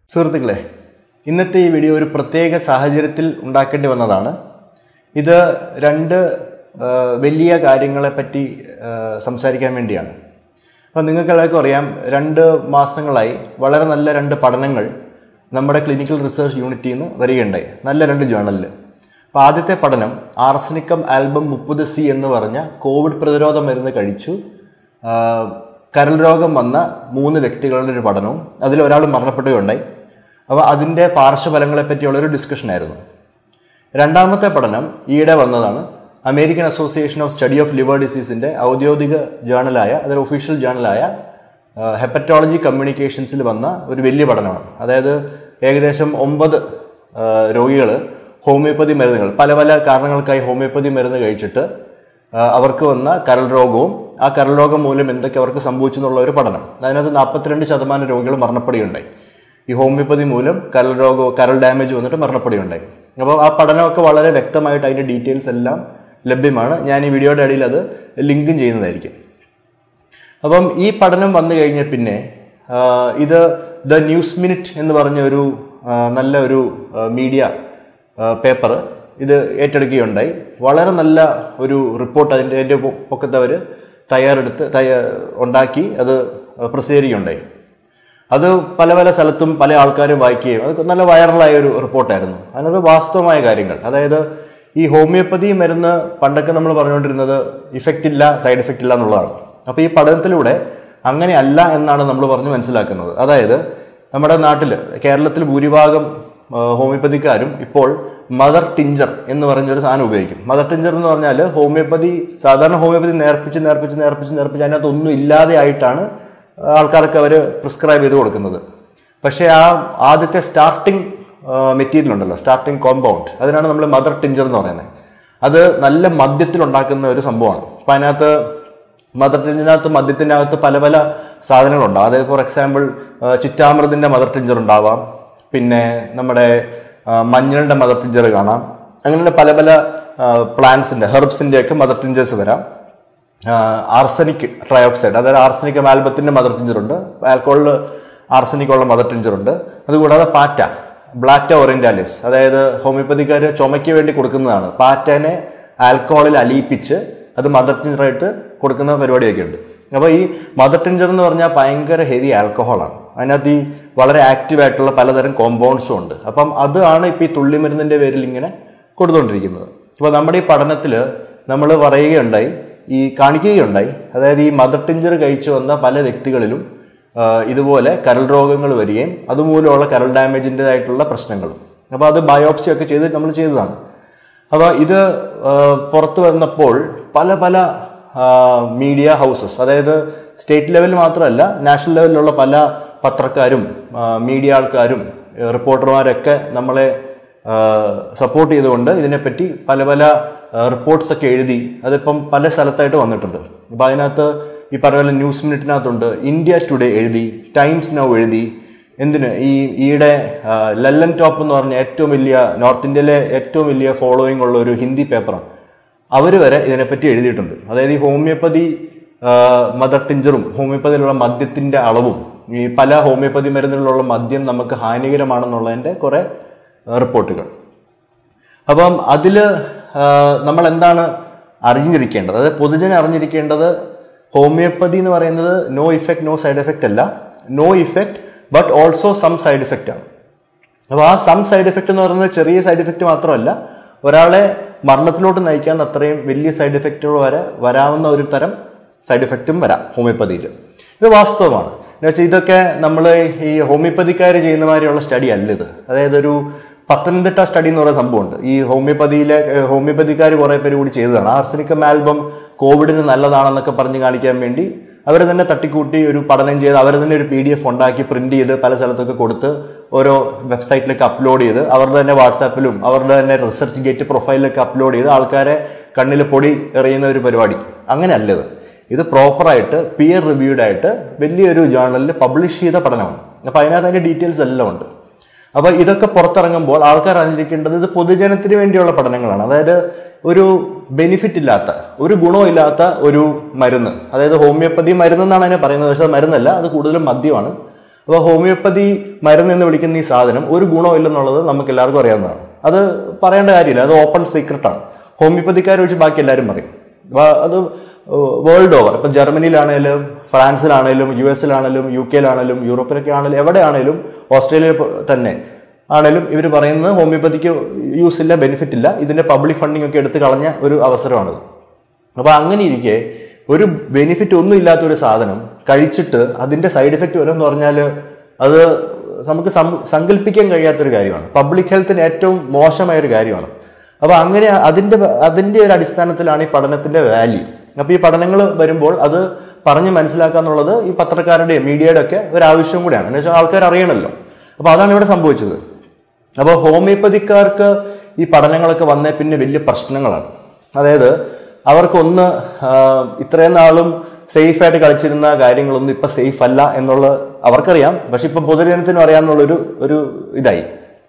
സുഹൃത്തുക്കളെ ഇന്നത്തെ ഈ വീഡിയോ ഒരു പ്രത്യേക സാഹചര്യത്തിൽ ഉണ്ടാക്കേണ്ടി വന്നതാണ് ഇത് രണ്ട് ആ, വലിയ കാര്യങ്ങളെപ്പറ്റി ആ, സംസാരിക്കാൻ വേണ്ടിയാണ് അപ്പോൾ നിങ്ങൾക്ക് എല്ലാവർക്കും അറിയാം രണ്ട് മാസങ്ങളായി വളരെ നല്ല രണ്ട് പഠനങ്ങൾ നമ്മുടെ ക്ലിനിക്കൽ റിസർച്ച് യൂണിറ്റിൽ നിന്ന് വരികയുണ്ടായി നല്ല രണ്ട് ജേണലിൽ അപ്പോൾ ആദ്യത്തെ പഠനം ആർസനിക്കം ആൽബം മുപ്പത് സി എന്ന് പറഞ്ഞ കോവിഡ് പ്രതിരോധ മരുന്ന് കഴിച്ചു ആ, കരൾ രോഗം വന്ന മൂന്ന് വ്യക്തികളുടെ ഒരു പഠനവും അതിൽ ഒരാൾ മരണപ്പെടുകയുണ്ടായി അപ്പോൾ അതിൻ്റെ പാർശ്വഫലങ്ങളെ പറ്റിയുള്ള ഒരു ഡിസ്കഷൻ ആയിരുന്നു രണ്ടാമത്തെ പഠനം ഈയിടെ വന്നതാണ് American Association of Study of liver ഡിസീസിന്റെ ഔദ്യോഗിക ജേണലായ അതൊരു ഒഫീഷ്യൽ ജേണലായ ഹെപ്പറ്റോളജി കമ്മ്യൂണിക്കേഷൻസിൽ വന്ന ഒരു വലിയ പഠനമാണ് അതായത് ഏകദേശം ഒമ്പത് രോഗികൾ ഹോമിയോപ്പതി മരുന്നുകൾ പല പല കാരണങ്ങൾക്കായി ഹോമിയോപ്പതി മരുന്ന് കഴിച്ചിട്ട് ആ, അവർക്ക് വന്ന കരൾ രോഗവും ആ കരൾ രോഗം മൂലം എന്തൊക്കെ അവർക്ക് സംഭവിച്ചു എന്നുള്ള ഒരു പഠനം അതിനകത്ത് നാൽപ്പത്തിരണ്ട് ശതമാനം രോഗികൾ മരണപ്പെടുകയുണ്ടായി ഈ ഹോമിയോപ്പതി മൂലം കരൾ രോഗം കരൾ ഡാമേജ് വന്നിട്ട് മരണപ്പെടുകയുണ്ടായി അപ്പോൾ ആ പഠനമൊക്കെ വളരെ വ്യക്തമായിട്ട് അതിന്റെ ഡീറ്റെയിൽസ് എല്ലാം ലഭ്യമാണ് ഞാൻ ഈ വീഡിയോയുടെ അടിയിൽ അത് ലിങ്കും ചെയ്യുന്നതായിരിക്കും അപ്പം ഈ പഠനം വന്നു കഴിഞ്ഞ പിന്നെ ആ, ഇത് ദ ന്യൂസ് മിനിറ്റ് എന്ന് പറഞ്ഞ ഒരു ആ, നല്ല ഒരു മീഡിയ പേപ്പർ ഇത് ഏറ്റെടുക്കുകയുണ്ടായി വളരെ നല്ല ഒരു റിപ്പോർട്ട് അതിൻ്റെ എൻ്റെ പൊക്കത്ത് അവർ തയ്യാറെടുത്ത് തയ്യാ ഉണ്ടാക്കി അത് പ്രസിദ്ധീകരിക്കുകയുണ്ടായി അത് പല പല സ്ഥലത്തും പല ആൾക്കാരും വായിക്കുകയും അത് നല്ല വൈറലായ ഒരു റിപ്പോർട്ടായിരുന്നു അതിനകത്ത് വാസ്തവമായ കാര്യങ്ങൾ അതായത് ഈ ഹോമിയോപ്പതി മരുന്ന് പണ്ടൊക്കെ നമ്മൾ പറഞ്ഞുകൊണ്ടിരുന്നത് ഇഫക്റ്റ് ഇല്ല സൈഡ് എഫക്റ്റ് ഇല്ല എന്നുള്ളതാണ് അപ്പോൾ ഈ പഠനത്തിലൂടെ അങ്ങനെ അല്ല എന്നാണ് നമ്മൾ പറഞ്ഞ് മനസ്സിലാക്കുന്നത് അതായത് നമ്മുടെ നാട്ടിൽ കേരളത്തിൽ ഭൂരിഭാഗം ആ, ഹോമിയോപ്പതിക്കാരും ഇപ്പോൾ മദർ ടിഞ്ചർ എന്ന് പറഞ്ഞൊരു സാധനം ഉപയോഗിക്കും മദർ ടിഞ്ചർ എന്ന് പറഞ്ഞാൽ ഹോമിയോപ്പതി സാധാരണ ഹോമിയോപ്പതി നേർപ്പിച്ച് നേർപ്പിച്ച് നേർപ്പിച്ച് നേർപ്പിച്ച് അതിനകത്ത് ഒന്നും ഇല്ലാതെ ആയിട്ടാണ് ആൾക്കാർക്ക് അവർ പ്രിസ്ക്രൈബ് ചെയ്ത് കൊടുക്കുന്നത് പക്ഷേ ആ ആദ്യത്തെ സ്റ്റാർട്ടിംഗ് മെറ്റീരിയൽ ഉണ്ടല്ലോ സ്റ്റാർട്ടിംഗ് കോമ്പൗണ്ട് അതിനാണ് നമ്മൾ മദർ ടിഞ്ചർ എന്ന് പറയുന്നത് അത് നല്ല മദ്യത്തിൽ ഉണ്ടാക്കുന്ന ഒരു സംഭവമാണ് അപ്പം അതിനകത്ത് മദർ ടിഞ്ചറിനകത്ത് മദ്യത്തിനകത്ത് പല പല സാധനങ്ങളുണ്ടാവും അതായത് ഫോർ എക്സാമ്പിൾ ചിറ്റാമൃതിന്റെ മദർ ടിഞ്ചർ ഉണ്ടാവാം പിന്നെ നമ്മുടെ ആ, മഞ്ഞളുടെ മദർ ടിഞ്ചർ കാണാം അങ്ങനെ പല പല പ്ലാന്റ്സിന്റെ ഹെർബ്സിന്റെ ഒക്കെ മദർ ടിഞ്ചേഴ്സ് വരാം ആർസനിക് ട്രയോക്സൈഡ് അതായത് ആർസനിക് ആൽബത്തിന്റെ മദർ ടിഞ്ചർ ഉണ്ട് ആൽക്കോളിൽ ആർസനിക് ഉള്ള മദർ ടിഞ്ചർ ഉണ്ട് അതുകൂടാതെ പാറ്റ ബ്ലാറ്റ ഓറിയന്റാലിസ് അതായത് ഹോമിയോപ്പതിക്കാർ ചുമയ്ക്ക് വേണ്ടി കൊടുക്കുന്നതാണ് പാറ്റനെ ആൽക്കോളിൽ അലിയിപ്പിച്ച് അത് മദർ ടിഞ്ചറായിട്ട് കൊടുക്കുന്ന പരിപാടിയൊക്കെ ഉണ്ട് അപ്പോൾ ഈ മദർ ടിഞ്ചർ എന്ന് പറഞ്ഞാൽ ഭയങ്കര ഹെവി ആൽക്കഹോളാണ് അതിനകത്ത് ഈ വളരെ ആക്റ്റീവ് ആയിട്ടുള്ള പലതരം കോമ്പൗണ്ട്സും ഉണ്ട് അപ്പം അതാണ് ഇപ്പം ഈ തുള്ളിമരുന്നിന്റെ പേരിൽ ഇങ്ങനെ കൊടുത്തുകൊണ്ടിരിക്കുന്നത് അപ്പോൾ നമ്മുടെ ഈ പഠനത്തിൽ നമ്മൾ പറയുകയുണ്ടായി ഈ കാണിക്കുകയുണ്ടായി അതായത് ഈ മദർ ടിഞ്ചർ കഴിച്ചു വന്ന പല വ്യക്തികളിലും ആ, ഇതുപോലെ കരൾ രോഗങ്ങൾ വരികയും അതുമൂലമുള്ള കരൾ ഡാമേജിൻ്റെതായിട്ടുള്ള പ്രശ്നങ്ങളും അപ്പോൾ അത് ബയോപ്സി ഒക്കെ ചെയ്ത് നമ്മൾ ചെയ്തതാണ് അപ്പോൾ ഇത് ആ, പുറത്തു വന്നപ്പോൾ പല പല മീഡിയ ഹൗസസ് അതായത് സ്റ്റേറ്റ് ലെവലിൽ മാത്രമല്ല നാഷണൽ ലെവലിലുള്ള പല പത്രക്കാരും ആ, മീഡിയ ആൾക്കാരും ഏ, റിപ്പോർട്ടർമാരൊക്കെ നമ്മളെ സപ്പോർട്ട് ചെയ്തുകൊണ്ട് ഇതിനെപ്പറ്റി പല പല റിപ്പോർട്ട്സ് ഒക്കെ എഴുതി അതിപ്പം പല സ്ഥലത്തായിട്ട് വന്നിട്ടുണ്ട് അപ്പം അതിനകത്ത് ഈ പറഞ്ഞ പോലെ ന്യൂസ് മിനിറ്റിനകത്തുണ്ട് ഇന്ത്യ ടുഡേ എഴുതി ടൈംസ് നൗ എഴുതി എന്തിന് ഈ ഈയിടെ ആ, ലല്ലൻ ടോപ്പ് എന്ന് പറഞ്ഞ ഏറ്റവും വലിയ നോർത്ത് ഇന്ത്യയിലെ ഏറ്റവും വലിയ ഫോളോയിങ് ഉള്ള ഒരു ഹിന്ദി പേപ്പറാണ് അവർ വരെ ഇതിനെപ്പറ്റി എഴുതിയിട്ടുണ്ട് അതായത് ഈ ഹോമിയോപ്പതി ആ, മദർ ടിഞ്ചറും ഹോമിയോപ്പതിയിലുള്ള മദ്യത്തിന്റെ അളവും ഈ പല ഹോമിയോപ്പതി മരുന്നുകളിലുള്ള മദ്യം നമുക്ക് ഹാനികരമാണെന്നുള്ളതിന്റെ കുറെ ആ, റിപ്പോർട്ടുകൾ അപ്പം അതിൽ നമ്മൾ എന്താണ് അറിഞ്ഞിരിക്കേണ്ടത് അതായത് പൊതുജനം അറിഞ്ഞിരിക്കേണ്ടത് ഹോമിയോപ്പതി എന്ന് പറയുന്നത് no effect no side effect അല്ല no effect but also some side effect ആണ് അപ്പോൾ ആ സം സൈഡ് എഫക്റ്റ് എന്ന് പറയുന്നത് ചെറിയ സൈഡ് എഫക്റ്റ് മാത്രമല്ല ഒരാളെ മരണത്തിലോട്ട് നയിക്കാൻ അത്രയും വലിയ സൈഡ് എഫക്റ്റുകൾ വരെ വരാവുന്ന ഒരു തരം സൈഡ് എഫക്റ്റും വരാം ഹോമിയോപ്പതിയിൽ ഇത് വാസ്തവമാണ് എന്ന് വെച്ചാൽ ഇതൊക്കെ നമ്മൾ ഈ ഹോമിയോപ്പതിക്കാർ ചെയ്യുന്ന മാതിരിയുള്ള സ്റ്റഡി അല്ല ഇത് അതായത് ഒരു പത്തനംതിട്ട സ്റ്റഡി എന്ന് പറയുന്ന സംഭവമുണ്ട് ഈ ഹോമിയോപ്പതിയിലെ ഹോമിയോപ്പതിക്കാർ കുറെ പേര് കൂടി ചെയ്തതാണ് ആർസനിക്കം ആൽബം കോവിഡിന് നല്ലതാണെന്നൊക്കെ പറഞ്ഞ് കാണിക്കാൻ വേണ്ടി അവർ തന്നെ തട്ടിക്കൂട്ടി ഒരു പഠനം ചെയ്ത് അവർ തന്നെ ഒരു പി ഡി എഫ് ഉണ്ടാക്കി പ്രിന്റ് ചെയ്ത് പല സ്ഥലത്തൊക്കെ കൊടുത്ത് ഓരോ വെബ്സൈറ്റിലേക്ക് അപ്ലോഡ് ചെയ്ത് അവരുടെ തന്നെ വാട്സാപ്പിലും അവരുടെ തന്നെ റിസർച്ച് ഗേറ്റ് പ്രൊഫൈലിലൊക്കെ അപ്ലോഡ് ചെയ്ത് ആൾക്കാരെ കണ്ണിൽ പൊടി എറിയുന്ന ഒരു പരിപാടി അങ്ങനെയല്ല ഇത് ഇത് പ്രോപ്പറായിട്ട് പിയർ റിവ്യൂഡ് ആയിട്ട് വലിയൊരു ജേർണലിൽ പബ്ലിഷ് ചെയ്ത പഠനമാണ് അപ്പൊ അതിനകത്ത് അതിന്റെ ഡീറ്റെയിൽസ് എല്ലാം ഉണ്ട് അപ്പൊ ഇതൊക്കെ പുറത്തിറങ്ങുമ്പോൾ ആൾക്കാർ അറിഞ്ഞിരിക്കേണ്ടത് ഇത് പൊതുജനത്തിന് വേണ്ടിയുള്ള പഠനങ്ങളാണ് അതായത് ഒരു ബെനിഫിറ്റ് ഇല്ലാത്ത ഒരു ഗുണവും ഇല്ലാത്ത ഒരു മരുന്ന് അതായത് ഹോമിയോപ്പതി മരുന്ന് എന്നാണ് അതിനെ പറയുന്നത് പക്ഷെ അത് മരുന്നല്ല അത് കൂടുതലും മദ്യമാണ് അപ്പോൾ ഹോമിയോപ്പതി മരുന്ന് എന്ന് വിളിക്കുന്ന ഈ സാധനം ഒരു ഗുണവും ഇല്ലെന്നുള്ളത് നമുക്ക് എല്ലാവർക്കും അറിയാവുന്നതാണ് അത് പറയേണ്ട കാര്യമില്ല അത് ഓപ്പൺ സീക്രട്ടാണ് ഹോമിയോപ്പതിക്കാരെ വെച്ച് ബാക്കി എല്ലാവരും പറയും അപ്പൊ അത് വേൾഡ് ഓവർ ഇപ്പൊ ജർമ്മനിയിലാണേലും ഫ്രാൻസിലാണേലും യു എസിലാണേലും യു കെയിലാണേലും യൂറോപ്പിലൊക്കെ ആണെങ്കിലും എവിടെയാണേലും ഓസ്ട്രേലിയയിൽ പ- തന്നെ ആണേലും ഇവർ പറയുന്നത് ഹോമിയോപ്പതിക്ക് യൂസ് ഇല്ല ബെനിഫിറ്റ് ഇല്ല ഇതിന്റെ പബ്ലിക് ഫണ്ടിങ് ഒക്കെ എടുത്ത് കളഞ്ഞ ഒരു അവസരമാണിത് അപ്പൊ അങ്ങനെ ഇരിക്കെ ഒരു ബെനിഫിറ്റ് ഒന്നും ഇല്ലാത്ത ഒരു സാധനം കഴിച്ചിട്ട് അതിന്റെ സൈഡ് എഫക്റ്റ് വരും എന്ന് പറഞ്ഞാൽ അത് നമുക്ക് സം- സങ്കല്പിക്കാൻ കഴിയാത്തൊരു കാര്യമാണ് പബ്ലിക് ഹെൽത്തിന് ഏറ്റവും മോശമായ ഒരു കാര്യമാണ് അപ്പൊ അങ്ങനെ അതിന്റെ അതിന്റെ ഒരു അടിസ്ഥാനത്തിലാണ് ഈ പഠനത്തിന്റെ വാല്യൂ അപ്പൊ ഈ പഠനങ്ങൾ വരുമ്പോൾ അത് പറഞ്ഞ് മനസ്സിലാക്കുക എന്നുള്ളത് ഈ പത്രക്കാരുടെയും മീഡിയയുടെ ഒക്കെ ഒരു ആവശ്യം കൂടിയാണ് എന്ന് വെച്ചാൽ ആൾക്കാർ അറിയണമല്ലോ അപ്പൊ അതാണ് ഇവിടെ സംഭവിച്ചത് അപ്പോൾ ഹോമിയോപ്പതിക്കാർക്ക് ഈ പഠനങ്ങളൊക്കെ വന്നേ പിന്നെ വലിയ പ്രശ്നങ്ങളാണ് അതായത് അവർക്കൊന്ന് ആ, ഇത്രയും നാളും സേഫ് ആയിട്ട് കളിച്ചിരുന്ന കാര്യങ്ങളൊന്നും ഇപ്പൊ സേഫ് അല്ല എന്നുള്ള അവർക്കറിയാം പക്ഷെ ഇപ്പൊ പൊതുജനത്തിനും അറിയാമെന്നുള്ളൊരു ഒരു ഇതായി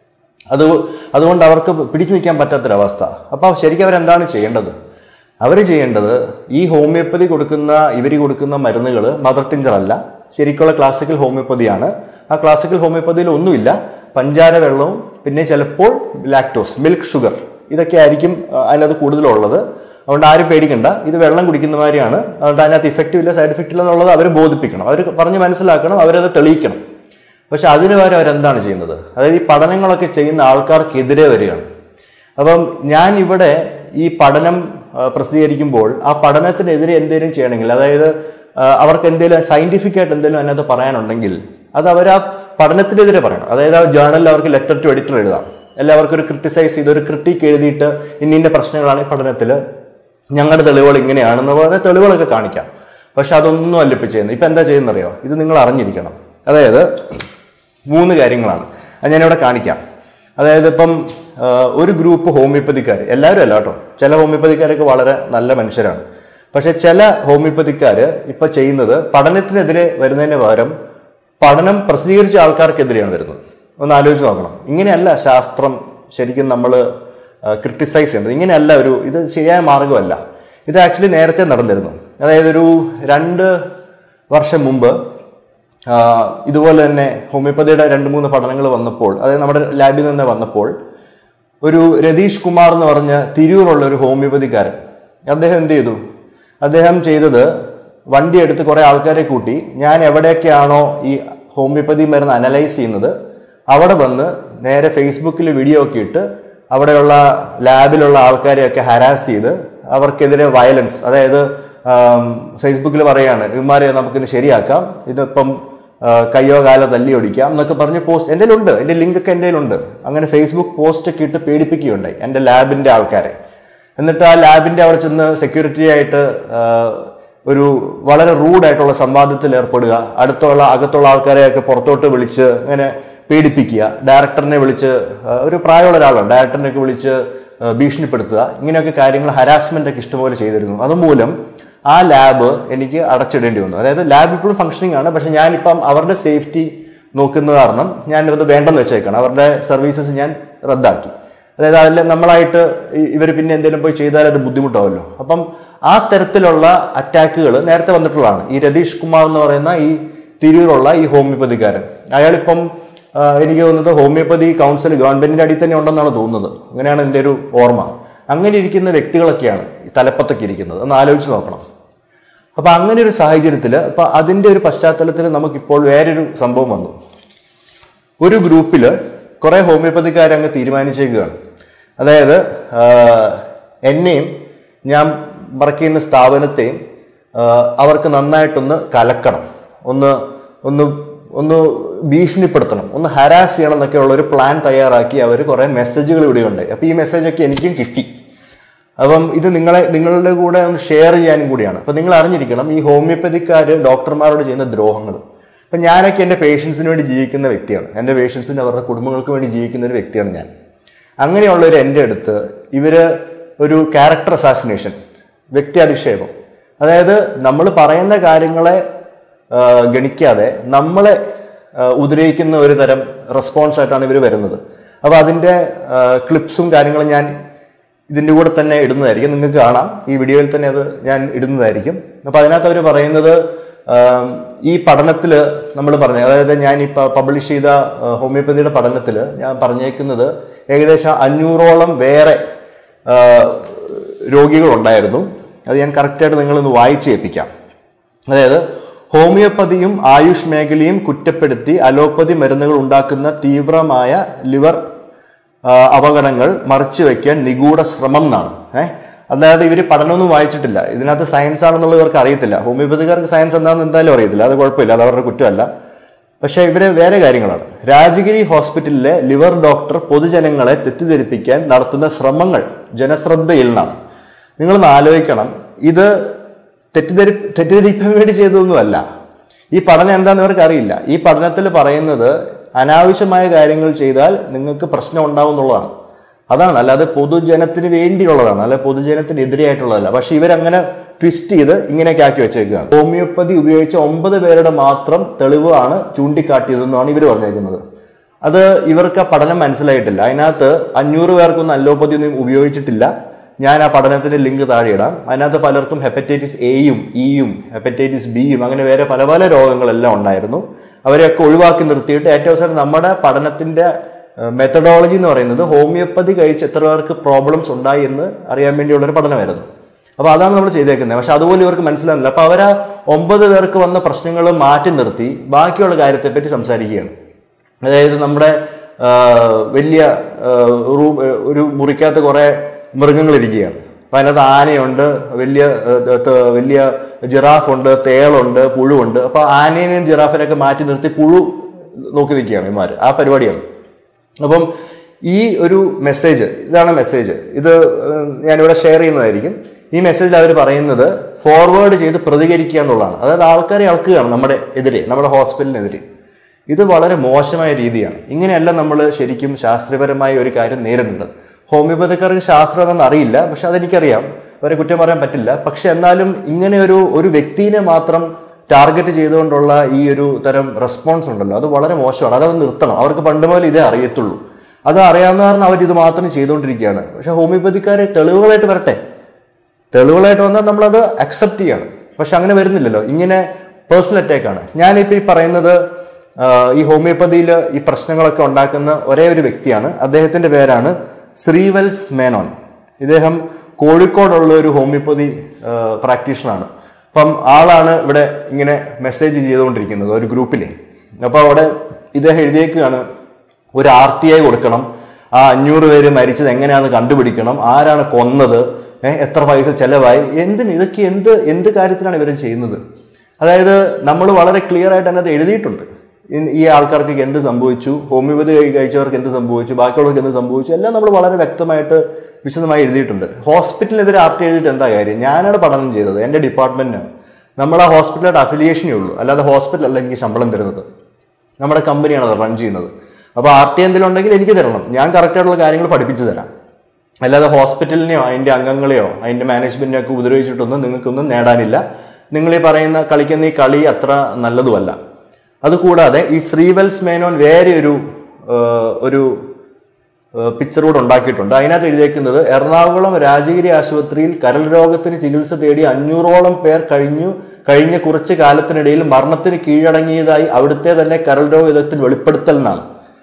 അത് അതുകൊണ്ട് അവർക്ക് പിടിച്ചു നിൽക്കാൻ പറ്റാത്തൊരവസ്ഥ അപ്പോൾ ശരിക്കും അവരെന്താണ് ചെയ്യേണ്ടത് അവർ ചെയ്യേണ്ടത് ഈ ഹോമിയോപ്പതി കൊടുക്കുന്ന ഇവർ കൊടുക്കുന്ന മരുന്നുകൾ മദർ ടിഞ്ചർ അല്ല ശരിക്കുള്ള ക്ലാസിക്കൽ ഹോമിയോപ്പതിയാണ് ആ ക്ലാസിക്കൽ ഹോമിയോപ്പതിയിൽ ഒന്നുമില്ല പഞ്ചാര വെള്ളവും പിന്നെ ചിലപ്പോൾ ലാക്ടോസ് മിൽക്ക് ഷുഗർ ഇതൊക്കെ ആയിരിക്കും ആ, അതിനകത്ത് കൂടുതലുള്ളത് അതുകൊണ്ട് ആരും പേടിക്കണ്ട ഇത് വെള്ളം കുടിക്കുന്ന മാതിരിയാണ് അതുകൊണ്ട് അതിനകത്ത് ഇഫക്റ്റീവ് ഇല്ല സൈഡ് ഇഫക്റ്റ് ഇല്ല എന്നുള്ളത് അവർ ബോധിപ്പിക്കണം അവർ പറഞ്ഞ് മനസ്സിലാക്കണം അവരത് തെളിയിക്കണം പക്ഷെ അതിന് പകരം അവരെന്താണ് ചെയ്യുന്നത് അതായത് ഈ പഠനങ്ങളൊക്കെ ചെയ്യുന്ന ആൾക്കാർക്കെതിരെ വരികയാണ് അപ്പം ഞാൻ ഇവിടെ ഈ പഠനം ആ, പ്രസിദ്ധീകരിക്കുമ്പോൾ ആ പഠനത്തിനെതിരെ എന്തെങ്കിലും ചെയ്യണമെങ്കിൽ അതായത് ആ, അവർക്ക് എന്തെങ്കിലും സയന്റിഫിക് ആയിട്ട് എന്തെങ്കിലും അതിനകത്ത് പറയാനുണ്ടെങ്കിൽ അത് അവർ ആ പഠനത്തിനെതിരെ പറയണം അതായത് ആ ജേർണലിൽ അവർക്ക് ലെറ്റർ ടു എഡിറ്റർ എഴുതാം അല്ല അവർക്ക് ഒരു ക്രിട്ടിസൈസ് ചെയ്ത് ഒരു ക്രിട്ടിക്ക് എഴുതിയിട്ട് ഇന്ന ഇന്ന പ്രശ്നങ്ങളാണ് ഈ പഠനത്തിൽ ഞങ്ങളുടെ തെളിവുകൾ ഇങ്ങനെയാണെന്ന് പറഞ്ഞ തെളിവുകളൊക്കെ കാണിക്കാം പക്ഷെ അതൊന്നും അല്ല ഇപ്പൊ ചെയ്യുന്നത് ഇപ്പൊ എന്താ ചെയ്യുന്നറിയോ ഇത് നിങ്ങൾ അറിഞ്ഞിരിക്കണം അതായത് മൂന്ന് കാര്യങ്ങളാണ് അത് ഞാനിവിടെ കാണിക്കാം അതായത് ഇപ്പം ആ, ഒരു ഗ്രൂപ്പ് ഹോമിയോപ്പതിക്കാർ എല്ലാവരും അല്ല കേട്ടോ ചില ഹോമിയോപ്പതിക്കാരൊക്കെ വളരെ നല്ല മനുഷ്യരാണ് പക്ഷെ ചില ഹോമിയോപ്പതിക്കാര് ഇപ്പൊ ചെയ്യുന്നത് പഠനത്തിനെതിരെ വരുന്നതിന് പകരം പഠനം പ്രസിദ്ധീകരിച്ച ആൾക്കാർക്കെതിരെയാണ് വരുന്നത് ഒന്ന് ആലോചിച്ച് നോക്കണം ഇങ്ങനെയല്ല ശാസ്ത്രം ശരിക്കും നമ്മൾ ക്രിട്ടിസൈസ് ചെയ്യേണ്ടത് ഇങ്ങനെയല്ല ഒരു ഇത് ശരിയായ മാർഗമല്ല ഇത് ആക്ച്വലി നേരത്തെ നടന്നിരുന്നു അതായത് ഒരു രണ്ട് വർഷം മുമ്പ് ആ, ഇതുപോലെ തന്നെ ഹോമിയോപ്പതിയുടെ രണ്ട് മൂന്ന് പഠനങ്ങൾ വന്നപ്പോൾ അതായത് നമ്മുടെ ലാബിൽ നിന്ന് വന്നപ്പോൾ ഒരു രതീഷ് കുമാർ എന്ന് പറഞ്ഞ തിരൂറുള്ള ഒരു ഹോമിയോപ്പതിക്കാരൻ അദ്ദേഹം എന്ത് ചെയ്തു അദ്ദേഹം ചെയ്തത് വണ്ടി എടുത്ത് കുറെ ആൾക്കാരെ കൂട്ടി ഞാൻ എവിടെയൊക്കെയാണോ ഈ ഹോമിയോപ്പതി മരുന്ന് അനലൈസ് ചെയ്യുന്നത് അവിടെ വന്ന് നേരെ ഫേസ്ബുക്കിൽ വീഡിയോ ഒക്കെ ഇട്ട് അവിടെയുള്ള ലാബിലുള്ള ആൾക്കാരെയൊക്കെ ഹരാസ് ചെയ്ത് അവർക്കെതിരെ വയലൻസ് അതായത് ഫേസ്ബുക്കിൽ പറയാണ് ഇവന്മാരെ നമുക്കിന്ന് ശരിയാക്കാം ഇതിപ്പം ആ, കയ്യോ കാലോ തല്ലി ഒടിക്കാം എന്നൊക്കെ പറഞ്ഞ് പോസ്റ്റ് എൻ്റെ ഉണ്ട് എൻ്റെ ലിങ്ക് ഒക്കെ എൻ്റെ ഉണ്ട് അങ്ങനെ ഫേസ്ബുക്ക് പോസ്റ്റ് ഒക്കെ ഇട്ട് പേടിപ്പിക്കുകയുണ്ടായി എൻ്റെ ലാബിന്റെ ആൾക്കാരെ എന്നിട്ട് ആ ലാബിന്റെ അവിടെ ചെന്ന് സെക്യൂരിറ്റി ആയിട്ട് ആ, ഒരു വളരെ റൂഡായിട്ടുള്ള സംവാദത്തിൽ ഏർപ്പെടുക അടുത്തുള്ള അകത്തുള്ള ആൾക്കാരെയൊക്കെ പുറത്തോട്ട് വിളിച്ച് അങ്ങനെ പേടിപ്പിക്കുക ഡയറക്ടറിനെ വിളിച്ച് ആ, ഒരു പ്രായമുള്ള ഒരാളാണ് ഡയറക്ടറിനെ ഒക്കെ വിളിച്ച് ആ, ഭീഷണിപ്പെടുത്തുക ഇങ്ങനെയൊക്കെ കാര്യങ്ങൾ ഹരാസ്മെന്റ് ഒക്കെ ഇഷ്ടംപോലെ ചെയ്തിരുന്നു അതുമൂലം ആ ലാബ് എനിക്ക് അടച്ചിടേണ്ടി വന്നു അതായത് ലാബ് ഇപ്പോഴും ഫംഗ്ഷനിങ് ആണ് പക്ഷെ ഞാനിപ്പം അവരുടെ സേഫ്റ്റി നോക്കുന്ന കാരണം ഞാൻ അത് വേണ്ടെന്ന് വെച്ചേക്കാണ് അവരുടെ സർവീസസ് ഞാൻ റദ്ദാക്കി അതായത് അതിൽ നമ്മളായിട്ട് ഇവർ പിന്നെ എന്തെങ്കിലും പോയി ചെയ്താൽ അത് ബുദ്ധിമുട്ടാവല്ലോ അപ്പം ആ തരത്തിലുള്ള അറ്റാക്കുകൾ നേരത്തെ വന്നിട്ടുള്ളതാണ് ഈ രതീഷ് കുമാർ എന്ന് പറയുന്ന ഈ തിരൂരുള്ള ഈ ഹോമിയോപ്പതിക്കാരൻ അയാളിപ്പം ആ, എനിക്ക് തോന്നുന്നത് ഹോമിയോപ്പതി കൗൺസിൽ ഗവൺമെന്റിന്റെ അടിയിൽ തന്നെ ഉണ്ടെന്നാണ് തോന്നുന്നത് അങ്ങനെയാണ് എൻ്റെ ഒരു ഓർമ്മ അങ്ങനെ ഇരിക്കുന്ന വ്യക്തികളൊക്കെയാണ് ഈ തലപ്പത്തൊക്കെ ഇരിക്കുന്നത് ഒന്ന് ആലോചിച്ച് നോക്കണം അപ്പൊ അങ്ങനെ ഒരു സാഹചര്യത്തിൽ അപ്പൊ അതിന്റെ ഒരു പശ്ചാത്തലത്തിൽ നമുക്കിപ്പോൾ വേറൊരു സംഭവം വന്നു ഒരു ഗ്രൂപ്പിൽ കുറെ ഹോമിയോപ്പതിക്കാർ അങ്ങ് തീരുമാനിച്ചേക്കുകയാണ് അതായത് ആ, എന്നെയും ഞാൻ വർക്ക് ചെയ്യുന്ന സ്ഥാപനത്തെയും ആ, അവർക്ക് നന്നായിട്ടൊന്ന് കലക്കണം ഒന്ന് ഒന്ന് ഒന്ന് ഭീഷണിപ്പെടുത്തണം ഒന്ന് ഹരാസ് ചെയ്യണം എന്നൊക്കെ ഉള്ള ഒരു പ്ലാൻ തയ്യാറാക്കി അവർ കുറെ മെസ്സേജുകൾ ഇവിടെയുണ്ടായി അപ്പൊ ഈ മെസ്സേജൊക്കെ എനിക്കും കിട്ടി അപ്പം ഇത് നിങ്ങളെ നിങ്ങളുടെ കൂടെ ഒന്ന് ഷെയർ ചെയ്യാനും കൂടിയാണ് അപ്പൊ നിങ്ങൾ അറിഞ്ഞിരിക്കണം ഈ ഹോമിയോപ്പതിക്കാര് ഡോക്ടർമാരോട് ചെയ്യുന്ന ദ്രോഹങ്ങൾ അപ്പൊ ഞാനൊക്കെ എൻ്റെ പേഷ്യൻസിന് വേണ്ടി ജീവിക്കുന്ന വ്യക്തിയാണ് എൻ്റെ പേഷ്യൻസിന് അവരുടെ കുടുംബങ്ങൾക്ക് വേണ്ടി ജീവിക്കുന്ന ഒരു വ്യക്തിയാണ് ഞാൻ അങ്ങനെയുള്ളവർ എൻ്റെ അടുത്ത് ഇവര് ഒരു ക്യാരക്ടർ അസാസിനേഷൻ വ്യക്തി അധിക്ഷേപം അതായത് നമ്മൾ പറയുന്ന കാര്യങ്ങളെ ആ, ഗണിക്കാതെ നമ്മളെ ആ, ഉദ്രവിക്കുന്ന ഒരു തരം റെസ്പോൺസ് ആയിട്ടാണ് ഇവർ വരുന്നത് അപ്പൊ അതിന്റെ ക്ലിപ്സും കാര്യങ്ങളും ഞാൻ ഇതിന്റെ കൂടെ തന്നെ ഇടുന്നതായിരിക്കും നിങ്ങൾക്ക് കാണാം ഈ വീഡിയോയിൽ തന്നെ അത് ഞാൻ ഇടുന്നതായിരിക്കും അപ്പൊ അതിനകത്ത് അവർ പറയുന്നത് ആം, ഈ പഠനത്തിൽ നമ്മൾ പറഞ്ഞു അതായത് ഞാൻ ഈ പബ്ലിഷ് ചെയ്ത ആ, ഹോമിയോപ്പതിയുടെ പഠനത്തിൽ ഞാൻ പറഞ്ഞേക്കുന്നത് ഏകദേശം അഞ്ഞൂറോളം വേറെ ആ, രോഗികളുണ്ടായിരുന്നു അത് ഞാൻ കറക്റ്റായിട്ട് നിങ്ങളൊന്ന് വായിച്ച് ഏൽപ്പിക്കാം അതായത് ഹോമിയോപ്പതിയും ആയുഷ് മേഖലയും കുറ്റപ്പെടുത്തി അലോപ്പതി മരുന്നുകൾ ഉണ്ടാക്കുന്ന തീവ്രമായ ലിവർ ആ, അപകടങ്ങൾ മറച്ചു വയ്ക്കാൻ നിഗൂഢ ശ്രമം എന്നാണ് ഏഹ് അല്ലാതെ ഇവർ പഠനമൊന്നും വായിച്ചിട്ടില്ല ഇതിനകത്ത് സയൻസ് ആണെന്നുള്ളത് ഇവർക്ക് അറിയത്തില്ല ഹോമിയോപ്പതിക്കാർക്ക് സയൻസ് എന്താണെന്ന് എന്തായാലും അറിയത്തില്ല അത് കുഴപ്പമില്ല അത് അവരുടെ കുറ്റമല്ല പക്ഷേ ഇവര് വേറെ കാര്യങ്ങളാണ് രാജഗിരി ഹോസ്പിറ്റലിലെ ലിവർ ഡോക്ടർ പൊതുജനങ്ങളെ തെറ്റിദ്ധരിപ്പിക്കാൻ നടത്തുന്ന ശ്രമങ്ങൾ ജനശ്രദ്ധയിൽ നിന്നാണ് നിങ്ങളൊന്ന് ആലോചിക്കണം ഇത് തെറ്റിദ്ധരി തെറ്റിദ്ധരിക്കാൻ വേണ്ടി ചെയ്തതൊന്നുമല്ല ഈ പഠനം എന്താണെന്ന് ഇവർക്ക് അറിയില്ല ഈ പഠനത്തിൽ പറയുന്നത് അനാവശ്യമായ കാര്യങ്ങൾ ചെയ്താൽ നിങ്ങൾക്ക് പ്രശ്നം ഉണ്ടാവും എന്നുള്ളതാണ് അതാണ് അല്ലാതെ പൊതുജനത്തിന് വേണ്ടിയുള്ളതാണ് അല്ലെ പൊതുജനത്തിനെതിരെയായിട്ടുള്ളതല്ല പക്ഷെ ഇവരങ്ങനെ ട്വിസ്റ്റ് ചെയ്ത് ഇങ്ങനെയൊക്കെ ആക്കി വെച്ചേക്കുകയാണ് ഹോമിയോപ്പതി ഉപയോഗിച്ച ഒമ്പത് പേരുടെ മാത്രം തെളിവാണ് ചൂണ്ടിക്കാട്ടിയതെന്നാണ് ഇവർ പറഞ്ഞേക്കുന്നത് അത് ഇവർക്ക് ആ പഠനം മനസ്സിലായിട്ടില്ല അതിനകത്ത് അഞ്ഞൂറ് പേർക്കൊന്നും അലോപ്പതി ഒന്നും ഉപയോഗിച്ചിട്ടില്ല ഞാൻ ആ പഠനത്തിന്റെ ലിങ്ക് താഴെ ഇടാം അതിനകത്ത് പലർക്കും ഹെപ്പറ്റൈറ്റിസ് എയും ഇയും ഹെപ്പറ്റൈറ്റിസ് ബിയും അങ്ങനെ വേറെ പല പല രോഗങ്ങളെല്ലാം ഉണ്ടായിരുന്നു അവരെയൊക്കെ ഒഴിവാക്കി നിർത്തിയിട്ട് ഏറ്റവും അവസാനം നമ്മുടെ പഠനത്തിന്റെ മെത്തഡോളജി എന്ന് പറയുന്നത് ഹോമിയോപ്പതി കഴിച്ച് എത്ര പേർക്ക് പ്രോബ്ലംസ് ഉണ്ടായി എന്ന് അറിയാൻ വേണ്ടിയുള്ള ഒരു പഠനമായിരുന്നു അപ്പൊ അതാണ് നമ്മൾ ചെയ്തേക്കുന്നത് പക്ഷെ അതുപോലെ ഇവർക്ക് മനസ്സിലാകുന്നില്ല അപ്പൊ അവരാ ഒമ്പത് പേർക്ക് വന്ന പ്രശ്നങ്ങൾ മാറ്റി നിർത്തി ബാക്കിയുള്ള കാര്യത്തെപ്പറ്റി സംസാരിക്കുകയാണ് അതായത് നമ്മുടെ ആ, വലിയ ആ, റൂം ഒരു മുറിക്കകത്ത് കുറെ മൃഗങ്ങൾ ഇരിക്കുകയാണ് അപ്പൊ അതിനകത്ത് ആനയുണ്ട് വലിയ ആ, ത- വലിയ ജിറാഫ് ഉണ്ട് തേളുണ്ട് പുഴുവുണ്ട് അപ്പൊ ആനേനെയും ജിറാഫിനെയൊക്കെ മാറ്റി നിർത്തി പുഴു നോക്കി നിൽക്കുകയാണ് ഇമാര് ആ പരിപാടിയാണ് അപ്പം ഈ ഒരു മെസ്സേജ് ഇതാണ് മെസ്സേജ് ഇത് ഏഹ്, ഞാനിവിടെ ഷെയർ ചെയ്യുന്നതായിരിക്കും ഈ മെസ്സേജിൽ അവർ പറയുന്നത് ഫോർവേഡ് ചെയ്ത് പ്രതികരിക്കുക എന്നുള്ളതാണ് അതായത് ആൾക്കാരെ ഇളക്കുകയാണ് നമ്മുടെ എതിരെ നമ്മുടെ ഹോസ്പിറ്റലിനെതിരെ ഇത് വളരെ മോശമായ രീതിയാണ് ഇങ്ങനെയല്ല നമ്മൾ ശരിക്കും ശാസ്ത്രീയപരമായ ഒരു കാര്യം നേരിടേണ്ടത് ഹോമിയോപ്പതിക്കാർക്ക് ശാസ്ത്രം എന്നൊന്നും അറിയില്ല പക്ഷെ അതെനിക്കറിയാം അവരെ കുറ്റം പറയാൻ പറ്റില്ല പക്ഷെ എന്നാലും ഇങ്ങനെ ഒരു ഒരു വ്യക്തിനെ മാത്രം ടാർഗറ്റ് ചെയ്തുകൊണ്ടുള്ള ഈ ഒരു തരം റെസ്പോൺസ് ഉണ്ടല്ലോ അത് വളരെ മോശമാണ് അതവർ നിർത്തണം അവർക്ക് പണ്ട് മുതൽ ഇതേ അറിയത്തുള്ളൂ അത് അറിയാവുന്ന കാരണം അവർ ഇത് മാത്രം ചെയ്തുകൊണ്ടിരിക്കുകയാണ് പക്ഷെ ഹോമിയോപ്പതിക്കാരെ തെളിവുകളായിട്ട് വരട്ടെ തെളിവുകളായിട്ട് വന്നാൽ നമ്മളത് അക്സെപ്റ്റ് ചെയ്യണം പക്ഷെ അങ്ങനെ വരുന്നില്ലല്ലോ ഇങ്ങനെ പേഴ്സണൽ അറ്റാക്കാണ് ഞാനിപ്പോൾ ഈ പറയുന്നത് ആ, ഈ ഹോമിയോപ്പതിയിൽ ഈ പ്രശ്നങ്ങളൊക്കെ ഉണ്ടാക്കുന്ന ഒരേ ഒരു വ്യക്തിയാണ് അദ്ദേഹത്തിന്റെ പേരാണ് ശ്രീവൽസ് മേനോൻ ഇദ്ദേഹം കോഴിക്കോടുള്ള ഒരു ഹോമിയോപ്പതി പ്രാക്ടീഷണറാണ് അപ്പം ആളാണ് ഇവിടെ ഇങ്ങനെ മെസ്സേജ് ചെയ്തുകൊണ്ടിരിക്കുന്നത് ഒരു ഗ്രൂപ്പിലെ അപ്പോൾ അവിടെ ഇദ്ദേഹം എഴുതിയേക്കാണ് ഒരു ആർ ടി ഐ കൊടുക്കണം ആ അഞ്ഞൂറ് പേര് മരിച്ചത് എങ്ങനെയാണെന്ന് കണ്ടുപിടിക്കണം ആരാണ് കൊന്നത് ഏഹ് എത്ര പൈസ ചെലവായി എന്തിന് ഇതൊക്കെ എന്ത് എന്ത് കാര്യത്തിലാണ് ഇവർ ചെയ്യുന്നത് അതായത് നമ്മൾ വളരെ ക്ലിയർ ആയിട്ട് അതിനകത്ത് എഴുതിയിട്ടുണ്ട് ഇ- ഈ ആൾക്കാർക്ക് എന്ത് സംഭവിച്ചു ഹോമിയോപ്പതി കഴി- കഴിച്ചവർക്ക് എന്ത് സംഭവിച്ചു ബാക്കിയുള്ളവർക്ക് എന്ത് സംഭവിച്ചു എല്ലാം നമ്മൾ വളരെ വ്യക്തമായിട്ട് വിശദമായി എഴുതിയിട്ടുണ്ട് ഹോസ്പിറ്റലിനെതിരെ ആർട്ട് എഴുതിയിട്ട് എന്താ കാര്യം ഞാനാണ് പഠനം ചെയ്തത് എൻ്റെ ഡിപ്പാർട്ട്മെന്റാണ് നമ്മൾ ആ ഹോസ്പിറ്റലായിട്ട് അഫിലിയേഷനേ ഉള്ളൂ അല്ലാതെ ഹോസ്പിറ്റൽ അല്ല എനിക്ക് ശമ്പളം തരുന്നത് നമ്മുടെ കമ്പനിയാണ് അത് റൺ ചെയ്യുന്നത് അപ്പോൾ ആർ ടി എന്തെങ്കിലും ഉണ്ടെങ്കിൽ എനിക്ക് തരണം ഞാൻ കറക്റ്റായിട്ടുള്ള കാര്യങ്ങൾ പഠിപ്പിച്ചു തരാം അല്ലാതെ ഹോസ്പിറ്റലിനെയോ അതിന്റെ അംഗങ്ങളെയോ അതിന്റെ മാനേജ്മെന്റിനെയോ ഒക്കെ ഉപദ്രവിച്ചിട്ടൊന്നും നിങ്ങൾക്കൊന്നും നേടാനില്ല നിങ്ങൾ ഈ പറയുന്ന കളിക്കുന്ന ഈ കളി അത്ര നല്ലതുമല്ല അതുകൂടാതെ ഈ ശ്രീവൽസ് മേനോൻ വേറെ ഒരു ആ, ഒരു പിക്ചർ കൂടെ ഉണ്ടാക്കിയിട്ടുണ്ട് അതിനകത്ത് എഴുതിയേക്കുന്നത് എറണാകുളം രാജഗിരി ആശുപത്രിയിൽ കരൾ രോഗത്തിന് ചികിത്സ തേടി അഞ്ഞൂറോളം പേർ കഴിഞ്ഞു കഴിഞ്ഞ കുറച്ച് കാലത്തിനിടയിൽ മരണത്തിന് കീഴടങ്ങിയതായി അവിടുത്തെ തന്നെ കരൾ രോഗ വിദഗ്ധൻ വെളിപ്പെടുത്തൽ എന്നാണ്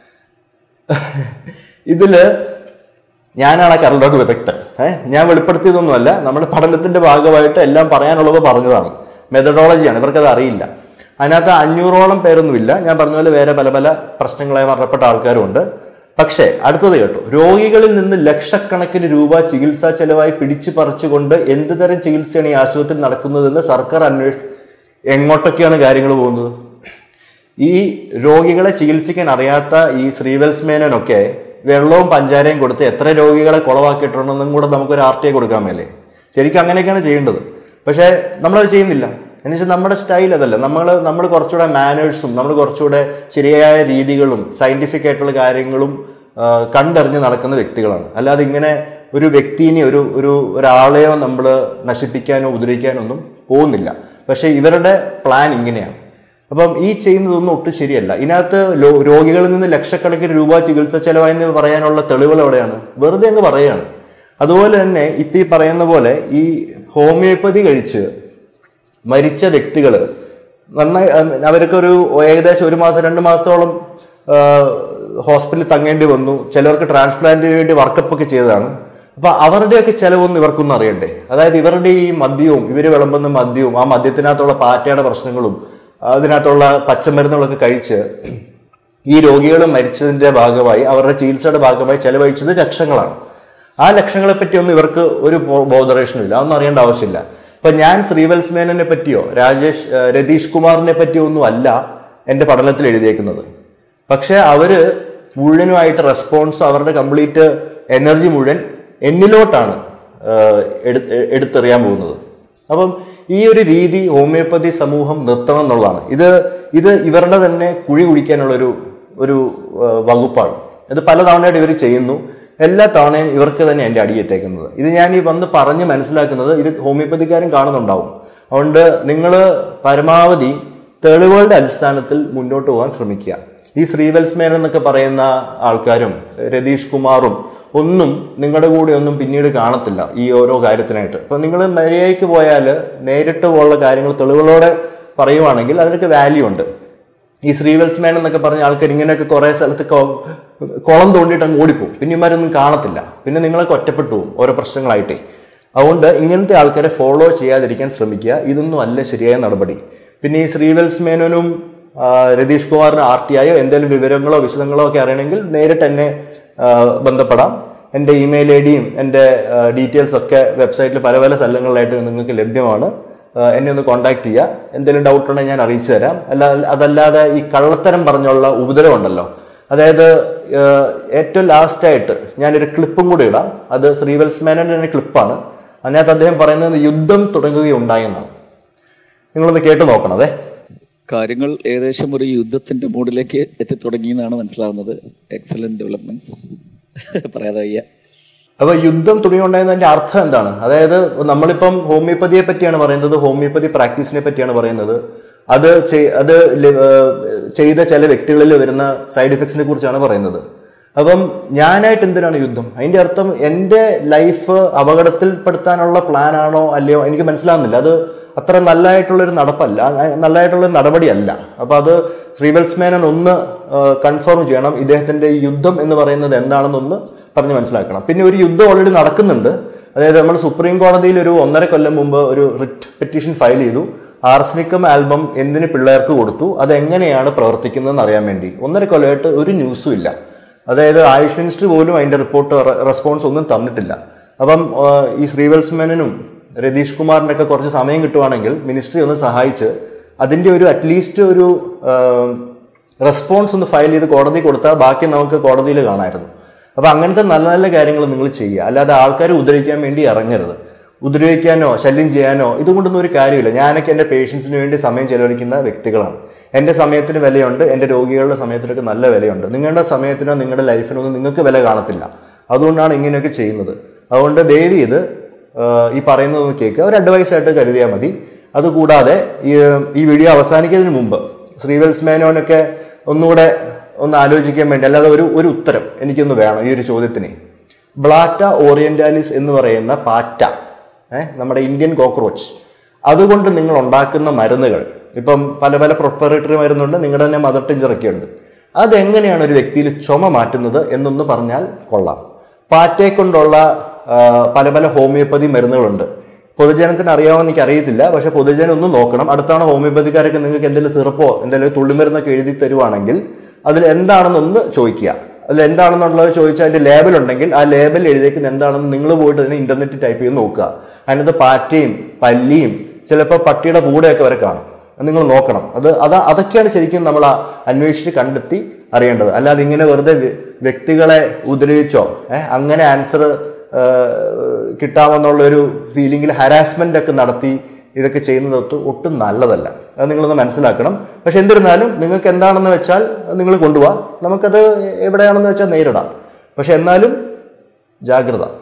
ഇതില് ഞാനാണ് ആ കരൾ രോഗ വിദഗ്ധൻ ഏഹ് ഞാൻ വെളിപ്പെടുത്തിയതൊന്നുമല്ല നമ്മുടെ പഠനത്തിന്റെ ഭാഗമായിട്ട് എല്ലാം പറയാനുള്ളത് പറഞ്ഞതാണ് മെത്തഡോളജിയാണ് ഇവർക്കത് അറിയില്ല അതിനകത്ത് അഞ്ഞൂറോളം പേരൊന്നുമില്ല ഞാൻ പറഞ്ഞ പോലെ വേറെ പല പല പ്രശ്നങ്ങളായി മരണപ്പെട്ട ആൾക്കാരുമുണ്ട് പക്ഷേ അടുത്തത് കേട്ടോ രോഗികളിൽ നിന്ന് ലക്ഷക്കണക്കിന് രൂപ ചികിത്സാ ചെലവായി പിടിച്ചു പറിച്ചുകൊണ്ട് എന്ത് തരം ചികിത്സയാണ് ഈ ആശുപത്രിയിൽ നടക്കുന്നതെന്ന് സർക്കാർ അന്വേഷ എങ്ങോട്ടൊക്കെയാണ് കാര്യങ്ങൾ പോകുന്നത് ഈ രോഗികളെ ചികിത്സിക്കാൻ അറിയാത്ത ഈ ശ്രീവത്സ് മേനോനൊക്കെ വെള്ളവും പഞ്ചാരയും കൊടുത്ത് എത്ര രോഗികളെ കുളവാക്കിയിട്ടുണ്ടെന്നും കൂടെ നമുക്കൊരു ആർ ടി ഐ കൊടുക്കാൻ മേലേ ശരിക്കും അങ്ങനെയൊക്കെയാണ് ചെയ്യേണ്ടത് പക്ഷേ നമ്മളത് ചെയ്യുന്നില്ല എന്നുവെച്ചാൽ നമ്മുടെ സ്റ്റൈൽ അതല്ല നമ്മൾ നമ്മൾ കുറച്ചുകൂടെ മാനേഴ്സും നമ്മൾ കുറച്ചുകൂടെ ശരിയായ രീതികളും സയന്റിഫിക് ആയിട്ടുള്ള കാര്യങ്ങളും ആ, കണ്ടറിഞ്ഞ് നടക്കുന്ന വ്യക്തികളാണ് അല്ലാതെ ഇങ്ങനെ ഒരു വ്യക്തിനെ ഒരു ഒരു ഒരാളെയോ നമ്മൾ നശിപ്പിക്കാനോ ഉപദ്രവിക്കാനോ ഒന്നും പോകുന്നില്ല പക്ഷേ ഇവരുടെ പ്ലാൻ ഇങ്ങനെയാണ് അപ്പം ഈ ചെയ്യുന്നതൊന്നും ഒട്ടും ശരിയല്ല ഇതിനകത്ത് ലോ- രോഗികളിൽ നിന്ന് ലക്ഷക്കണക്കിന് രൂപ ചികിത്സ ചെലവായെന്ന് പറയാനുള്ള തെളിവുകൾ എവിടെയാണ് വെറുതെ അങ്ങ് പറയുകയാണ് അതുപോലെ തന്നെ ഇപ്പൊ ഈ പറയുന്ന പോലെ ഈ ഹോമിയോപ്പതി കഴിച്ച് മരിച്ച വ്യക്തികൾ നന്നായി ഉം, അവർക്ക് ഒരു ഏകദേശം ഒരു മാസം രണ്ട് മാസത്തോളം ഹോസ്പിറ്റലിൽ തങ്ങേണ്ടി വന്നു ചിലർക്ക് ട്രാൻസ്പ്ലാന്റിന് വേണ്ടി വർക്കപ്പ് ഒക്കെ ചെയ്തതാണ് അപ്പൊ അവരുടെയൊക്കെ ചെലവൊന്നും ഇവർക്കൊന്നും അറിയണ്ടേ അതായത് ഇവരുടെ ഈ മദ്യവും ഇവര് വിളമ്പുന്ന മദ്യവും ആ മദ്യത്തിനകത്തുള്ള പാറ്റയുടെ പ്രശ്നങ്ങളും അതിനകത്തുള്ള പച്ചമരുന്നുകളൊക്കെ കഴിച്ച് ഈ രോഗികൾ മരിച്ചതിന്റെ ഭാഗമായി അവരുടെ ചികിത്സയുടെ ഭാഗമായി ചെലവഴിച്ചത് ലക്ഷങ്ങളാണ് ആ ലക്ഷങ്ങളെ പറ്റി ഒന്നും ഇവർക്ക് ഒരു ബോധറേഷനും ഇല്ല അതൊന്നും അറിയേണ്ട ആവശ്യമില്ല ഇപ്പൊ ഞാൻ ശ്രീവത്സ് മേനനെ പറ്റിയോ രാജേഷ് ആ, രതീഷ് കുമാറിനെ പറ്റിയോ ഒന്നും അല്ല എന്റെ പഠനത്തിൽ എഴുതിയേക്കുന്നത് പക്ഷെ അവര് മുഴുവനുമായിട്ട് റെസ്പോൺസ് അവരുടെ കംപ്ലീറ്റ് എനർജി മുഴുവൻ എന്നിലോട്ടാണ് ആ, എടുത്ത് എടുത്തെറിയാൻ പോകുന്നത് അപ്പം ഈ ഒരു രീതി ഹോമിയോപ്പതി സമൂഹം നിർത്തണം എന്നുള്ളതാണ് ഇത് ഇത് ഇവരുടെ തന്നെ കുഴി കുടിക്കാനുള്ള ഒരു ഒരു ആ, വകുപ്പാണ് ഇത് പല തവണയായിട്ട് ഇവർ ചെയ്യുന്നു എല്ലാ തവണയും ഇവർക്ക് തന്നെ എൻ്റെ അടിയേറ്റേക്കുന്നത് ഇത് ഞാൻ ഈ വന്ന് പറഞ്ഞ് മനസ്സിലാക്കുന്നത് ഇത് ഹോമിയോപ്പതിക്കാരും കാണുന്നുണ്ടാവും അതുകൊണ്ട് നിങ്ങൾ പരമാവധി തെളിവുകളുടെ അടിസ്ഥാനത്തിൽ മുന്നോട്ട് പോകാൻ ശ്രമിക്കുക ഈ ശ്രീവത്സ് മേനൻ എന്നൊക്കെ പറയുന്ന ആൾക്കാരും രതീഷ് കുമാറും ഒന്നും നിങ്ങളുടെ കൂടെ ഒന്നും പിന്നീട് കാണത്തില്ല ഈ ഓരോ കാര്യത്തിനായിട്ട് ഇപ്പൊ നിങ്ങൾ മര്യാദയ്ക്ക് പോയാൽ നേരിട്ട് പോലുള്ള കാര്യങ്ങൾ തെളിവുകളോടെ പറയുവാണെങ്കിൽ അതിനൊക്കെ വാല്യൂ ഉണ്ട് ഈ ശ്രീവത്സ് മേനൻ എന്നൊക്കെ പറഞ്ഞ ആൾക്കാർ ഇങ്ങനെയൊക്കെ കുറെ സ്ഥലത്ത് കൊ- കുളം തോണ്ടിയിട്ട് അങ്ങ് ഓടിപ്പോവും പിന്നെ ഇമാരൊന്നും കാണത്തില്ല പിന്നെ നിങ്ങളൊക്കെ ഒറ്റപ്പെട്ടു പോകും ഓരോ പ്രശ്നങ്ങളായിട്ടേ അതുകൊണ്ട് ഇങ്ങനത്തെ ആൾക്കാരെ ഫോളോ ചെയ്യാതിരിക്കാൻ ശ്രമിക്കുക ഇതൊന്നും അല്ല ശരിയായ നടപടി പിന്നെ ഈ ശ്രീവത്സ് മേനോനും ആ, രതീഷ് കുമാറിന് ആർ ടി ആയോ എന്തെങ്കിലും വിവരങ്ങളോ വിശദങ്ങളോ ഒക്കെ അറിയണമെങ്കിൽ നേരിട്ട് എന്നെ ആ, ബന്ധപ്പെടാം എൻ്റെ ഇമെയിൽ ഐ ഡിയും എൻ്റെ ഡീറ്റെയിൽസ് ഒക്കെ വെബ്സൈറ്റിൽ പല പല സ്ഥലങ്ങളിലായിട്ട് നിങ്ങൾക്ക് ലഭ്യമാണ് ആ, എന്നെ ഒന്ന് കോൺടാക്ട് ചെയ്യുക എന്തെങ്കിലും ഡൗട്ട് ഉണ്ടെങ്കിൽ ഞാൻ അറിയിച്ചു തരാം അല്ല അതല്ലാതെ ഈ കള്ളത്തരം പറഞ്ഞുള്ള ഉപദ്രവം ഉണ്ടല്ലോ അതായത് ആ, ഏറ്റവും ലാസ്റ്റായിട്ട് ഞാനൊരു ക്ലിപ്പും കൂടി ഇടാം അത് ശ്രീവത്സ് മേനന്റെ തന്നെ ക്ലിപ്പാണ് അതിനകത്ത് അദ്ദേഹം പറയുന്നത് യുദ്ധം തുടങ്ങുകയുണ്ടായെന്നാണ് നിങ്ങളൊന്ന് കേട്ടു നോക്കണം അതെ കാര്യങ്ങൾ ഏകദേശം ഒരു യുദ്ധത്തിന്റെ മൂഡിലേക്ക് എത്തിത്തുടങ്ങി എന്നാണ് മനസ്സിലാവുന്നത് എക്സലന്റ് ഡെവലപ്മെന്റ്സ് പറയാതെ വയ്യ അപ്പൊ യുദ്ധം തുടങ്ങിയുണ്ടായതിന്റെ അർത്ഥം എന്താണ് അതായത് നമ്മളിപ്പം ഹോമിയോപ്പതിയെ പറ്റിയാണ് പറയുന്നത് ഹോമിയോപ്പതി പ്രാക്ടീസിനെ പറ്റിയാണ് പറയുന്നത് അത് ചെയ്- അത് ല- ഏഹ് ചെയ്ത ചില വ്യക്തികളിൽ വരുന്ന സൈഡ് ഇഫക്ട്സിനെ കുറിച്ചാണ് പറയുന്നത് അപ്പം ഞാനായിട്ട് എന്തിനാണ് യുദ്ധം അതിന്റെ അർത്ഥം എന്റെ ലൈഫ് അപകടത്തിൽപ്പെടുത്താനുള്ള പ്ലാൻ ആണോ അല്ലയോ എനിക്ക് മനസ്സിലാവുന്നില്ല അത് അത്ര നല്ലതായിട്ടുള്ളൊരു നടപ്പല്ല അ- നല്ലതായിട്ടുള്ള നടപടിയല്ല അപ്പൊ അത് ശ്രീവത്സ് മേനൻ ഒന്ന് കൺഫേം ചെയ്യണം ഇദ്ദേഹത്തിന്റെ ഈ യുദ്ധം എന്ന് പറയുന്നത് എന്താണെന്നൊന്ന് പറഞ്ഞ് മനസ്സിലാക്കണം പിന്നെ ഒരു യുദ്ധം ഓൾറെഡി നടക്കുന്നുണ്ട് അതായത് നമ്മൾ സുപ്രീം കോടതിയിൽ ഒരു ഒന്നര കൊല്ലം മുമ്പ് ഒരു റിറ്റ് പെറ്റീഷൻ ഫയൽ ചെയ്തു ആർസനിക്കം ആൽബം എന്തിന് പിള്ളേർക്ക് കൊടുത്തു അത് എങ്ങനെയാണ് പ്രവർത്തിക്കുന്നതെന്ന് അറിയാൻ വേണ്ടി ഒന്നര കൊല്ലമായിട്ട് ഒരു ന്യൂസും ഇല്ല അതായത് ആയുഷ് മിനിസ്റ്റർ പോലും അതിന്റെ റിപ്പോർട്ട് റെസ്പോൺസ് ഒന്നും തന്നിട്ടില്ല അപ്പം ആ, ഈ ശ്രീവത്സ് മേനനും രതീഷ് കുമാറിന്റെ ഒക്കെ കുറച്ച് സമയം കിട്ടുവാണെങ്കിൽ മിനിസ്ട്രി ഒന്ന് സഹായിച്ച് അതിന്റെ ഒരു അറ്റ്ലീസ്റ്റ് ഒരു റെസ്പോൺസ് ഒന്ന് ഫയൽ ചെയ്ത് കോടതി കൊടുത്താൽ ബാക്കി നമുക്ക് കോടതിയിൽ കാണാമായിരുന്നു അപ്പൊ അങ്ങനത്തെ നല്ല നല്ല കാര്യങ്ങൾ നിങ്ങൾ ചെയ്യുക അല്ലാതെ ആൾക്കാരെ ഉദ്ധരിക്കാൻ വേണ്ടി ഇറങ്ങരുത് ഉപദ്രവിക്കാനോ ശല്യം ചെയ്യാനോ ഇതുകൊണ്ടൊന്നും ഒരു കാര്യമില്ല ഞാനൊക്കെ എൻ്റെ പേഷ്യൻസിന് വേണ്ടി സമയം ചെലവഴിക്കുന്ന വ്യക്തികളാണ് എൻ്റെ സമയത്തിന് വിലയുണ്ട് എൻ്റെ രോഗികളുടെ സമയത്തിനൊക്കെ നല്ല വിലയുണ്ട് നിങ്ങളുടെ സമയത്തിനോ നിങ്ങളുടെ ലൈഫിനോ ഒന്നും നിങ്ങൾക്ക് വില കാണത്തില്ല അതുകൊണ്ടാണ് ഇങ്ങനെയൊക്കെ ചെയ്യുന്നത് അതുകൊണ്ട് ദയവ് ഇത് ഈ പറയുന്നതൊന്ന് കേൾക്കുക ഒരു അഡ്വൈസ് ആയിട്ട് കരുതിയാൽ മതി അതുകൂടാതെ ഈ ഈ വീഡിയോ അവസാനിക്കുന്നതിന് മുമ്പ് ശ്രീവത്സ് മേനോനൊക്കെ ഒന്നുകൂടെ ഒന്ന് ആലോചിക്കാൻ വേണ്ടി അല്ലാതെ ഒരു ഒരു ഉത്തരം എനിക്കൊന്ന് വേണം ഈ ഒരു ചോദ്യത്തിന് ബ്ലാറ്റ ഓറിയന്റാലിസ് എന്ന് പറയുന്ന പാറ്റ ഏഹ് നമ്മുടെ ഇന്ത്യൻ കോക്രോച്ച് അതുകൊണ്ട് നിങ്ങൾ ഉണ്ടാക്കുന്ന മരുന്നുകൾ ഇപ്പം പല പല പ്രൊപ്പറേറ്ററി മരുന്നുണ്ട് നിങ്ങളുടെ തന്നെ മദർ ടിഞ്ചറൊക്കെ ഉണ്ട് അതെങ്ങനെയാണ് ഒരു വ്യക്തിയിൽ ചുമ മാറ്റുന്നത് എന്നൊന്ന് പറഞ്ഞാൽ കൊള്ളാം പാറ്റയെ കൊണ്ടുള്ള ആ, പല പല ഹോമിയോപ്പതി മരുന്നുകളുണ്ട് പൊതുജനത്തിന് അറിയാമെന്ന് എനിക്ക് അറിയത്തില്ല പക്ഷെ പൊതുജനം ഒന്ന് നോക്കണം അടുത്താണ് ഹോമിയോപ്പതിക്കാരൊക്കെ നിങ്ങൾക്ക് എന്തെങ്കിലും സിറപ്പോ എന്തെങ്കിലും തുള്ളിമരുന്നൊക്കെ എഴുതി തരുവാണെങ്കിൽ അതിൽ എന്താണെന്നൊന്ന് ചോദിക്കുക അതിൽ എന്താണെന്നുള്ളത് ചോദിച്ചാൽ അതിന്റെ ലേബൽ ഉണ്ടെങ്കിൽ ആ ലേബൽ എഴുതിയേക്കുന്നത് എന്താണെന്ന് നിങ്ങൾ പോയിട്ട് അതിനെ ഇന്റർനെറ്റ് ടൈപ്പ് ചെയ്ത് നോക്കുക അതിനകത്ത് പാറ്റയും പല്ലിയും ചിലപ്പോൾ പട്ടിയുടെ കൂടെയൊക്കെ വരെ കാണും അത് നിങ്ങൾ നോക്കണം അത് അതാ അതൊക്കെയാണ് ശരിക്കും നമ്മൾ ആ അന്വേഷിച്ച് കണ്ടെത്തി അറിയേണ്ടത് അല്ലാതെ ഇങ്ങനെ വെറുതെ വ്യ- വ്യക്തികളെ ഉപദ്രവിച്ചോ ഏഹ് അങ്ങനെ ആൻസർ കിട്ടാമെന്നുള്ള ഒരു ഫീലിംഗിൽ ഹരാസ്മെന്റ് ഒക്കെ നടത്തി ഇതൊക്കെ ചെയ്യുന്നത് ഒട്ടും ഒട്ടും നല്ലതല്ല അത് നിങ്ങളൊന്ന് മനസ്സിലാക്കണം പക്ഷെ എന്നിരുന്നാലും നിങ്ങൾക്ക് എന്താണെന്ന് വെച്ചാൽ നിങ്ങൾ കൊണ്ടുപോവാം നമുക്കത് എവിടെയാണെന്ന് വെച്ചാൽ നേരിടാം പക്ഷെ എന്നാലും ജാഗ്രത